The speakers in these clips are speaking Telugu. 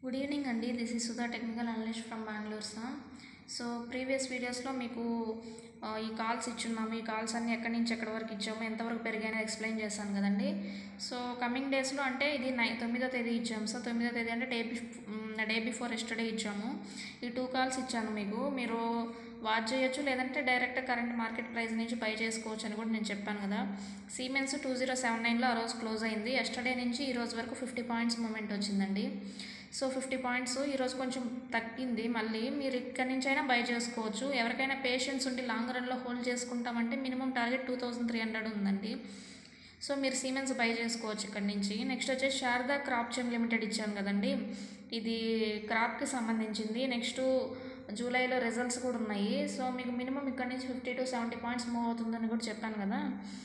గుడ్ ఈవినింగ్ అండి this is Sudha technical analyst from Bengaluru sir so previous వీడియోస్లో మీకు ఆ, ఈ కాల్స్ ఇచ్చున్నాము ఈ కాల్స్ అన్ని ఎక్కడి నుంచి ఎక్కడి వరకు ఇచ్చాము ఎంతవరకు పెరిగాయని ఎక్స్ప్లెయిన్ చేశాను కదండి సో కమింగ్ డేస్లో అంటే ఇది నై తొమ్మిదో తేదీ ఇచ్చాము సో తొమ్మిదో తేదీ అంటే డే బిఫ్ డే బిఫోర్ ఎస్టర్డే ఇచ్చాము ఈ టూ కాల్స్ ఇచ్చాను మీకు మీరు వాచ్ చేయొచ్చు లేదంటే డైరెక్ట్ కరెంట్ మార్కెట్ ప్రైస్ నుంచి బై చేసుకోవచ్చు అని కూడా నేను చెప్పాను కదా సీమెన్స్ టూ జీరో సెవెన్ నైన్లో ఆ రోజు క్లోజ్ అయింది ఎస్టర్డే నుంచి ఈ రోజు వరకు ఫిఫ్టీ పాయింట్స్ మూమెంట్ వచ్చిందండి సో ఫిఫ్టీ పాయింట్స్ ఈరోజు కొంచెం తగ్గింది మళ్ళీ మీరు ఇక్కడి నుంచి అయినా బై చేసుకోవచ్చు ఎవరికైనా పేషెన్స్ ఉండి లాంగ్ రన్లో హోల్డ్ చేసుకుంటామంటే minimum target two thousand three hundred ఉందండి సో మీరు సీమెన్స్ బై చేసుకోవచ్చు ఇక్కడ నుంచి నెక్స్ట్ వచ్చేసి శారదా క్రాప్ చెమ్ లిమిటెడ్ ఇచ్చాను కదండి ఇది క్రాప్కి సంబంధించింది నెక్స్ట్ జూలైలో రిజల్ట్స్ కూడా ఉన్నాయి సో మీకు మినిమం ఇక్కడ నుంచి fifty to seventy points move అవుతుందని కూడా చెప్పాను కదా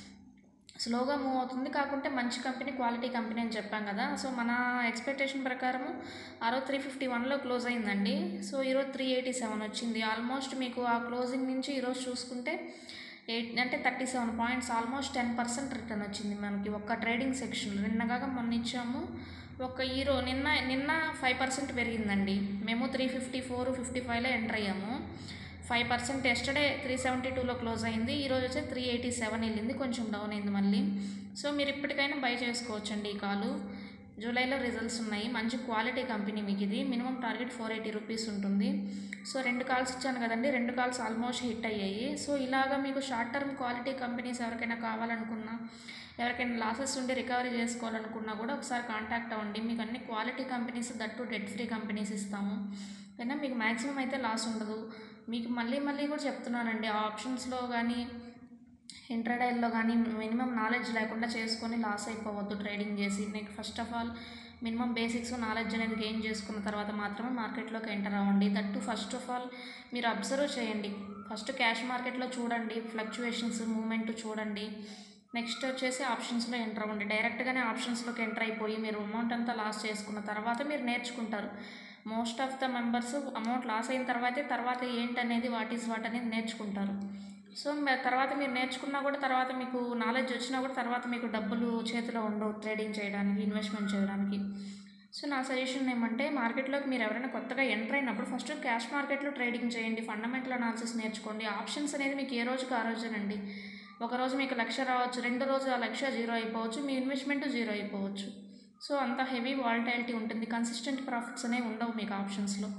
స్లోగా మూవ్ అవుతుంది కాకుంటే మంచి కంపెనీ క్వాలిటీ కంపెనీ అని చెప్పాం కదా సో మన ఎక్స్పెక్టేషన్ ప్రకారం ఆ రోజు త్రీ ఫిఫ్టీ వన్లో క్లోజ్ అయిందండి సో ఈరోజు త్రీ ఎయిటీ సెవెన్ వచ్చింది ఆల్మోస్ట్ మీకు ఆ క్లోజింగ్ నుంచి ఈరోజు చూసుకుంటే ఎయిట్ అంటే thirty seven points almost ten percent return వచ్చింది మనకి ఒక్క ట్రేడింగ్ సెక్షన్ నిన్నగాక మొన్న ఇచ్చాము ఒక ఈరో నిన్న నిన్న ఫైవ్ పర్సెంట్ పెరిగిందండి మేము త్రీ ఫిఫ్టీ ఫోర్ ఫిఫ్టీ ఫైవ్లో ఎంటర్ అయ్యాము five percent yesterday three seventy టూలో క్లోజ్ అయింది ఈరోజు వచ్చి త్రీ ఎయిటీ సెవెన్ వెళ్ళింది కొంచెం డౌన్ అయింది మళ్ళీ సో మీరు ఇప్పటికైనా బై చేసుకోవచ్చండి ఈ కాలు జూలైలో రిజల్ట్స్ ఉన్నాయి మంచి క్వాలిటీ కంపెనీ మీకు ఇది minimum target four eighty rupees ఉంటుంది సో రెండు కాల్స్ ఇచ్చాను కదండి రెండు కాల్స్ ఆల్మోస్ట్ హిట్ అయ్యాయి సో ఇలాగా మీకు షార్ట్ టర్మ్ క్వాలిటీ కంపెనీస్ ఎవరికైనా కావాలనుకున్నా ఎవరికైనా లాసెస్ ఉండి రికవరీ చేసుకోవాలనుకున్నా కూడా ఒకసారి కాంటాక్ట్ అవ్వండి మీకు అన్ని quality companies that debt free companies ఇస్తాము అయినా మీకు మ్యాక్సిమం అయితే లాస్ ఉండదు మీకు మళ్ళీ మళ్ళీ కూడా చెప్తున్నానండి ఆ ఆప్షన్స్లో కానీ ఇంట్రాడైల్లో కానీ మినిమం నాలెడ్జ్ లేకుండా చేసుకొని లాస్ అయిపోవద్దు ట్రేడింగ్ చేసి నీకు first of all minimum basics knowledge అనేది గెయిన్ చేసుకున్న తర్వాత మాత్రమే మార్కెట్లోకి ఎంటర్ అవ్వండి దట్టు ఫస్ట్ ఆఫ్ ఆల్ మీరు అబ్జర్వ్ చేయండి ఫస్ట్ క్యాష్ మార్కెట్లో చూడండి ఫ్లక్చువేషన్స్ మూమెంట్ చూడండి నెక్స్ట్ వచ్చేసి ఆప్షన్స్లో ఎంటర్ అవ్వండి డైరెక్ట్గానే ఆప్షన్స్లోకి ఎంటర్ అయిపోయి మీరు అమౌంట్ అంతా లాస్ చేసుకున్న తర్వాత మీరు నేర్చుకుంటారు most of the members amount loss అయిన తర్వాతే తర్వాత ఏంటనేది వాట్ ఈస్ వాట్ అనేది నేర్చుకుంటారు సో మ- తర్వాత మీరు నేర్చుకున్నా కూడా తర్వాత మీకు నాలెడ్జ్ వచ్చినా కూడా తర్వాత మీకు డబ్బులు చేతిలో ఉండవు ట్రేడింగ్ చేయడానికి ఇన్వెస్ట్మెంట్ చేయడానికి సో నా సజెషన్ ఏమంటే మార్కెట్లోకి మీరు ఎవరైనా కొత్తగా ఎంటర్ అయినప్పుడు ఫస్ట్ క్యాష్ మార్కెట్లో ట్రేడింగ్ చేయండి ఫండమెంటల్ అనాలిసిస్ నేర్చుకోండి ఆప్షన్స్ అనేది మీకు ఏ రోజుకి ఆ రోజునండి ఒక రోజు మీకు లక్ష రావచ్చు రెండు రోజు ఆ లక్ష జీరో అయిపోవచ్చు మీ ఇన్వెస్ట్మెంట్ జీరో అయిపోవచ్చు సో అంత హెవీ వాల్టాలిటీ ఉంటుంది కన్సిస్టెంట్ ప్రాఫిట్స్ అనేవి ఉండవు మీకు ఆప్షన్స్లో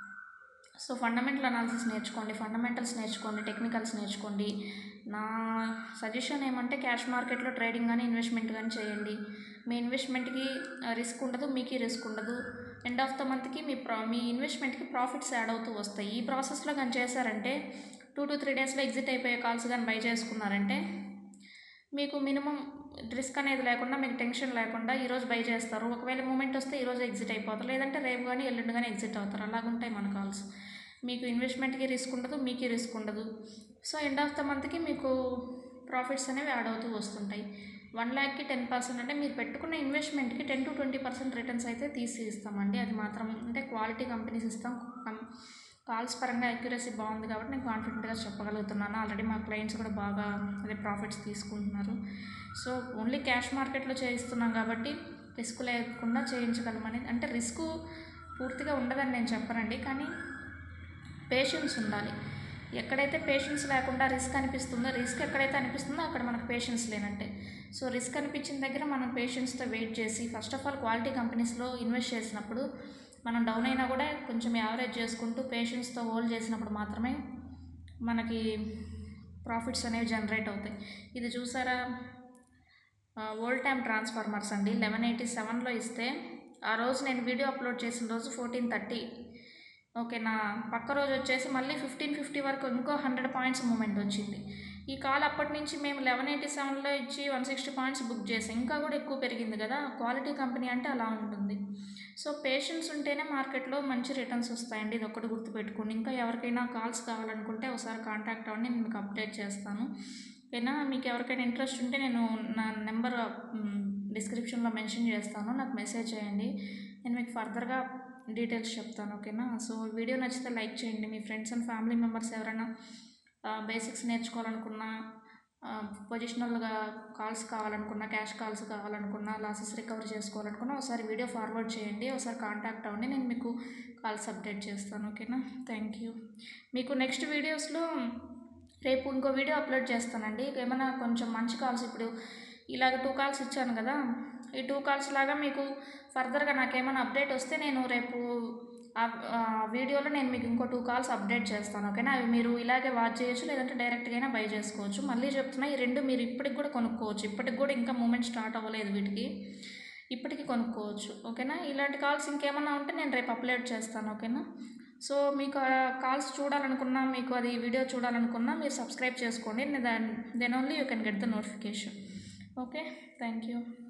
సో ఫండమెంటల్ అనాలిసిస్ నేర్చుకోండి ఫండమెంటల్స్ నేర్చుకోండి టెక్నికల్స్ నేర్చుకోండి నా సజెషన్ ఏమంటే క్యాష్ మార్కెట్లో ట్రేడింగ్ కానీ ఇన్వెస్ట్మెంట్ కానీ చేయండి మీ ఇన్వెస్ట్మెంట్కి రిస్క్ ఉండదు మీకు రిస్క్ ఉండదు ఎండ్ ఆఫ్ ద మంత్కి మీ ప్రా మీ ఇన్వెస్ట్మెంట్కి ప్రాఫిట్స్ యాడ్ అవుతూ వస్తాయి ఈ ప్రాసెస్లో కానీ చేశారంటే టూ టు త్రీ డేస్లో ఎగ్జిట్ అయిపోయే కాల్స్ కానీ బై చేసుకున్నారంటే మీకు మినిమం రిస్క్ అనేది లేకుండా మీకు టెన్షన్ లేకుండా ఈరోజు బై చేస్తారు ఒకవేళ మూమెంట్ వస్తే ఈరోజు ఎగ్జిట్ అయిపోతారు లేదంటే రేపు కానీ ఎల్లుండి కానీ ఎగ్జిట్ అవుతారు అలాగుంటాయి మన కాల్స్ మీకు ఇన్వెస్ట్మెంట్కి రిస్క్ ఉండదు మీకు రిస్క్ ఉండదు సో ఎండ్ ఆఫ్ ద మంత్కి మీకు ప్రాఫిట్స్ అనేవి యాడ్ అవుతూ వస్తుంటాయి వన్ ల్యాక్కి టెన్ పర్సెంట్ అంటే మీరు పెట్టుకున్న ఇన్వెస్ట్మెంట్కి ten to twenty percent returns అయితే తీసి ఇస్తామండి అది మాత్రం అంటే క్వాలిటీ కంపెనీస్ ఇస్తాం కం- కాల్స్ పరంగా అక్యురసీ బాగుంది కాబట్టి నేను కాన్ఫిడెంట్గా చెప్పగలుగుతున్నాను ఆల్రెడీ మా క్లయింట్స్ కూడా బాగా అదే ప్రాఫిట్స్ తీసుకుంటున్నారు సో ఓన్లీ క్యాష్ మార్కెట్లో చేయిస్తున్నాం కాబట్టి రిస్క్ లేకుండా చేయించగలమని అంటే రిస్క్ పూర్తిగా ఉండదని నేను చెప్పనండి కానీ పేషెన్స్ ఉండాలి ఎక్కడైతే పేషెన్స్ లేకుండా రిస్క్ అనిపిస్తుందో రిస్క్ ఎక్కడైతే అనిపిస్తుందో అక్కడ మనకు పేషెన్స్ లేనట్టే సో రిస్క్ అనిపించిన దగ్గర మనం పేషెన్స్తో వెయిట్ చేసి ఫస్ట్ ఆఫ్ ఆల్ క్వాలిటీ కంపెనీస్లో ఇన్వెస్ట్ చేసినప్పుడు మనం డౌన్ అయినా కూడా కొంచెం యావరేజ్ చేసుకుంటూ పేషెన్స్తో హోల్డ్ చేసినప్పుడు మాత్రమే మనకి ప్రాఫిట్స్ అనేవి జనరేట్ అవుతాయి ఇది చూసారా ఓల్డ్ టైమ్ ట్రాన్స్ఫార్మర్స్ అండి లెవెన్ ఎయిటీ సెవెన్లో ఇస్తే ఆ రోజు నేను వీడియో అప్లోడ్ చేసిన రోజు ఫోర్టీన్ థర్టీ ఓకే నా పక్క రోజు వచ్చేసి మళ్ళీ ఫిఫ్టీన్ ఫిఫ్టీ వరకు ఇంకో హండ్రెడ్ పాయింట్స్ మూమెంట్ వచ్చింది ఈ కాల్ అప్పటి నుంచి మేము లెవెన్ ఎయిటీ సెవెన్లో ఇచ్చి వన్ సిక్స్టీ పాయింట్స్ బుక్ చేసాం ఇంకా కూడా ఎక్కువ పెరిగింది కదా క్వాలిటీ కంపెనీ అంటే అలా ఉంటుంది సో పేషెన్స్ ఉంటేనే మార్కెట్లో మంచి రిటర్న్స్ వస్తాయండి ఇది ఒకటి గుర్తుపెట్టుకోండి ఇంకా ఎవరికైనా కాల్స్ కావాలనుకుంటే ఒకసారి కాంటాక్ట్ అవ్వండి నేను మీకు అప్డేట్ చేస్తాను ఓకేనా మీకు ఎవరికైనా ఇంట్రెస్ట్ ఉంటే నేను నా నెంబర్ డిస్క్రిప్షన్లో మెన్షన్ చేస్తాను నాకు మెసేజ్ చేయండి నేను మీకు ఫర్దర్గా డీటెయిల్స్ చెప్తాను ఓకేనా సో వీడియో నచ్చితే లైక్ చేయండి మీ ఫ్రెండ్స్ అండ్ ఫ్యామిలీ మెంబర్స్ ఎవరైనా బేసిక్స్ నేర్చుకోవాలనుకున్నా పొజిషనల్గా కాల్స్ కావాలనుకున్నా క్యాష్ కాల్స్ కావాలనుకున్నా లాసెస్ రికవర్ చేసుకోవాలనుకున్నా ఒకసారి వీడియో ఫార్వర్డ్ చేయండి ఒకసారి కాంటాక్ట్ అవ్వండి నేను మీకు కాల్స్ అప్డేట్ చేస్తాను ఓకేనా థ్యాంక్ యూ మీకు నెక్స్ట్ వీడియోస్లో రేపు ఇంకో వీడియో అప్లోడ్ చేస్తానండి ఏమైనా కొంచెం మంచి కాల్స్ ఇప్పుడు ఇలాగ టూ కాల్స్ ఇచ్చాను కదా ఈ టూ కాల్స్ లాగా మీకు ఫర్దర్గా నాకేమైనా అప్డేట్ వస్తే నేను రేపు ఆ ఆ వీడియోలో నేను మీకు ఇంకో టూ కాల్స్ అప్డేట్ చేస్తాను ఓకేనా అవి మీరు ఇలాగే వాచ్ చేయొచ్చు లేదంటే డైరెక్ట్గా అయినా బై చేసుకోవచ్చు మళ్ళీ చెప్తున్నా ఈ రెండు మీరు ఇప్పటికి కూడా కొనుక్కోవచ్చు ఇప్పటికి కూడా ఇంకా మూమెంట్ స్టార్ట్ అవ్వలేదు వీటికి ఇప్పటికి కొనుక్కోవచ్చు ఓకేనా ఇలాంటి కాల్స్ ఇంకేమైనా ఉంటే నేను రేపు అప్లోడ్ చేస్తాను ఓకేనా సో మీకు కాల్స్ చూడాలనుకున్నా మీకు అది వీడియో చూడాలనుకున్నా మీరు సబ్స్క్రైబ్ చేసుకోండి then then only you can get the notification okay thank you